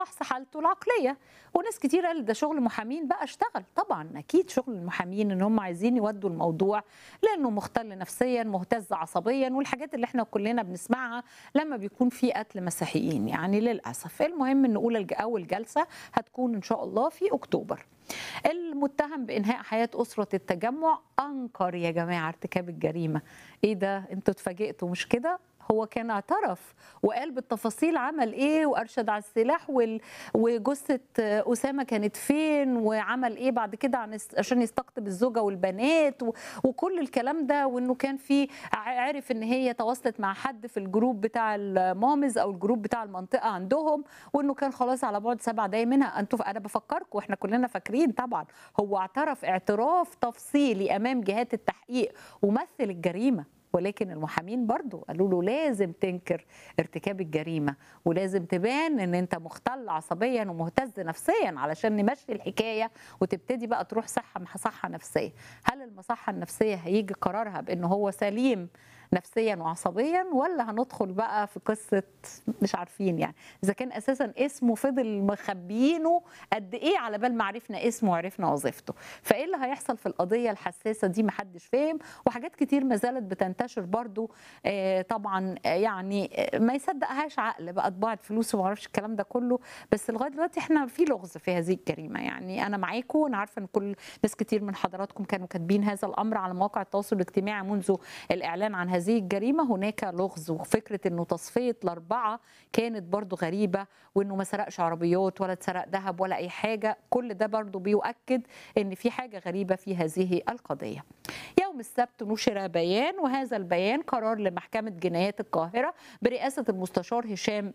فحص حالته العقليه وناس كتير قالت ده شغل محامين بقى اشتغل طبعا اكيد شغل المحامين ان هم عايزين يودوا الموضوع لانه مختل نفسيا مهتز عصبيا والحاجات اللي احنا كلنا بنسمعها لما بيكون في قتل مسيحيين يعني للاسف المهم ان اولى اول جلسه هتكون ان شاء الله في اكتوبر المتهم بانهاء حياه اسره التجمع انكر يا جماعه ارتكاب الجريمه ايه ده انتوا اتفاجئتوا مش كده هو كان اعترف وقال بالتفاصيل عمل ايه وارشد على السلاح وال... وجثه اسامه كانت فين وعمل ايه بعد كده عن... عشان يستقطب الزوجه والبنات و... وكل الكلام ده وانه كان في عرف ان هي تواصلت مع حد في الجروب بتاع المامز او الجروب بتاع المنطقه عندهم وانه كان خلاص على بعد سبع دقايق منها انتوا انا بفكركم احنا كلنا فاكرين طبعا هو اعترف اعتراف تفصيلي امام جهات التحقيق ومثل الجريمه ولكن المحامين برضو قالوا له لازم تنكر ارتكاب الجريمة ولازم تبان ان انت مختل عصبيا ومهتز نفسيا علشان نمشي الحكاية وتبتدي بقى تروح صحة مصحة نفسية هل المصحة النفسية هيجي قرارها بان هو سليم نفسيا وعصبيا ولا هندخل بقى في قصه مش عارفين يعني اذا كان اساسا اسمه فضل مخبيينه قد ايه على بال ما عرفنا اسمه وعرفنا وظيفته فايه اللي هيحصل في القضيه الحساسه دي محدش فاهم وحاجات كتير ما زالت بتنتشر برضو آه طبعا يعني ما يصدقهاش عقل بقى طباعه فلوس وما اعرفش الكلام ده كله بس لغايه دلوقتي احنا في لغز في هذه الجريمه يعني انا معاكم انا عارفه ان كل ناس كتير من حضراتكم كانوا كاتبين هذا الامر على مواقع التواصل الاجتماعي منذ الاعلان عن هذه الجريمه هناك لغز وفكره انه تصفيه الاربعه كانت برضو غريبه وانه ما سرقش عربيات ولا اتسرق ذهب ولا اي حاجه كل ده برضو بيؤكد ان في حاجه غريبه في هذه القضيه يوم السبت نشر بيان وهذا البيان قرار لمحكمه جنايات القاهره برئاسه المستشار هشام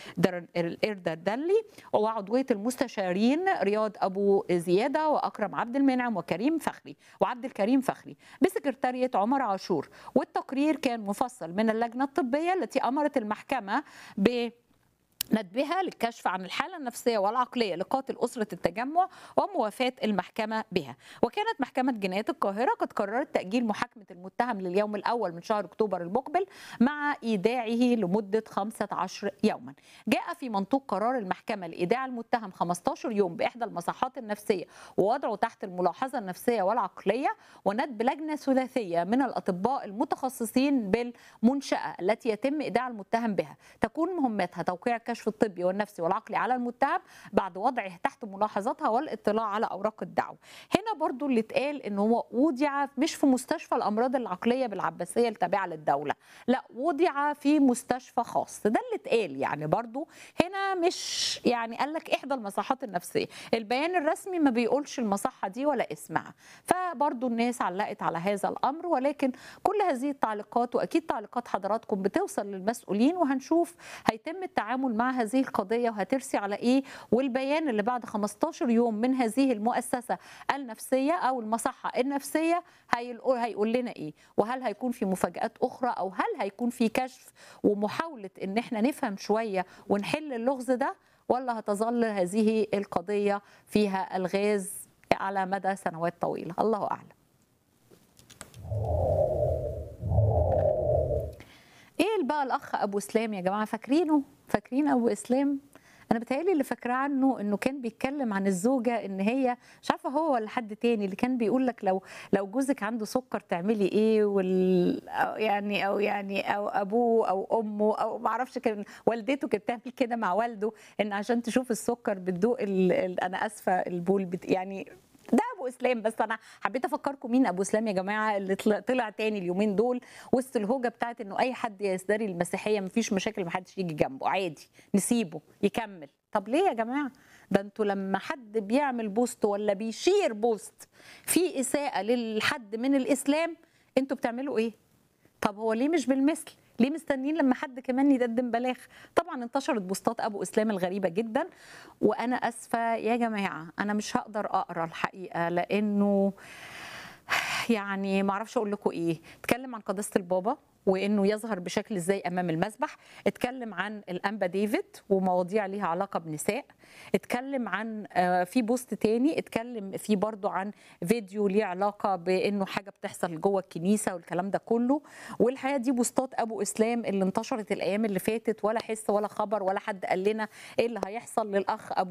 الاردردلي وعضويه المستشارين رياض ابو زياده واكرم عبد المنعم وكريم فخري وعبد الكريم فخري بسكرتاريه عمر عاشور والتقرير كان مفصل من اللجنه الطبيه التي امرت المحكمه ب ندبها للكشف عن الحاله النفسيه والعقليه لقاتل اسره التجمع وموافاه المحكمه بها وكانت محكمه جنايات القاهره قد قررت تاجيل محاكمه المتهم لليوم الاول من شهر اكتوبر المقبل مع ايداعه لمده 15 يوما جاء في منطوق قرار المحكمه لايداع المتهم 15 يوم باحدى المصحات النفسيه ووضعه تحت الملاحظه النفسيه والعقليه وندب لجنه ثلاثيه من الاطباء المتخصصين بالمنشاه التي يتم ايداع المتهم بها تكون مهمتها توقيع الكشف الطبي والنفسي والعقلي على المتهم بعد وضعه تحت ملاحظتها والاطلاع على اوراق الدعوه. هنا برضو اللي اتقال ان هو وضع مش في مستشفى الامراض العقليه بالعباسيه التابعه للدوله، لا وضع في مستشفى خاص، ده اللي اتقال يعني برضو هنا مش يعني قال لك احدى المصحات النفسيه، البيان الرسمي ما بيقولش المصحه دي ولا اسمها، فبرضو الناس علقت على هذا الامر ولكن كل هذه التعليقات واكيد تعليقات حضراتكم بتوصل للمسؤولين وهنشوف هيتم التعامل مع هذه القضيه وهترسي على ايه والبيان اللي بعد 15 يوم من هذه المؤسسه النفسيه او المصحه النفسيه هيقول لنا ايه وهل هيكون في مفاجات اخرى او هل هيكون في كشف ومحاوله ان احنا نفهم شويه ونحل اللغز ده ولا هتظل هذه القضيه فيها الغاز على مدى سنوات طويله الله اعلم ايه بقى الاخ ابو اسلام يا جماعه فاكرينه فاكرين ابو اسلام انا بتهيألي اللي فاكراه عنه انه كان بيتكلم عن الزوجه ان هي مش عارفه هو ولا حد تاني اللي كان بيقول لك لو لو جوزك عنده سكر تعملي ايه وال أو يعني او يعني او ابوه او امه او ما اعرفش كان والدته كانت بتعمل كده مع والده ان عشان تشوف السكر بتدوق انا اسفه البول بت يعني ده ابو اسلام بس انا حبيت افكركم مين ابو اسلام يا جماعه اللي طلع تاني اليومين دول وسط الهوجه بتاعت انه اي حد يزدري المسيحيه مفيش مشاكل محدش يجي جنبه عادي نسيبه يكمل طب ليه يا جماعه ده انتوا لما حد بيعمل بوست ولا بيشير بوست في اساءه للحد من الاسلام انتوا بتعملوا ايه طب هو ليه مش بالمثل ليه مستنيين لما حد كمان يقدم بلاغ طبعا انتشرت بوستات ابو اسلام الغريبه جدا وانا اسفه يا جماعه انا مش هقدر اقرا الحقيقه لانه يعني ما اعرفش اقول لكم ايه اتكلم عن قداسه البابا وانه يظهر بشكل ازاي امام المسبح اتكلم عن الانبا ديفيد ومواضيع ليها علاقه بنساء اتكلم عن آه، في بوست تاني اتكلم فيه برضو عن فيديو ليه علاقه بانه حاجه بتحصل جوه الكنيسه والكلام ده كله والحقيقه دي بوستات ابو اسلام اللي انتشرت الايام اللي فاتت ولا حس ولا خبر ولا حد قال لنا ايه اللي هيحصل للاخ ابو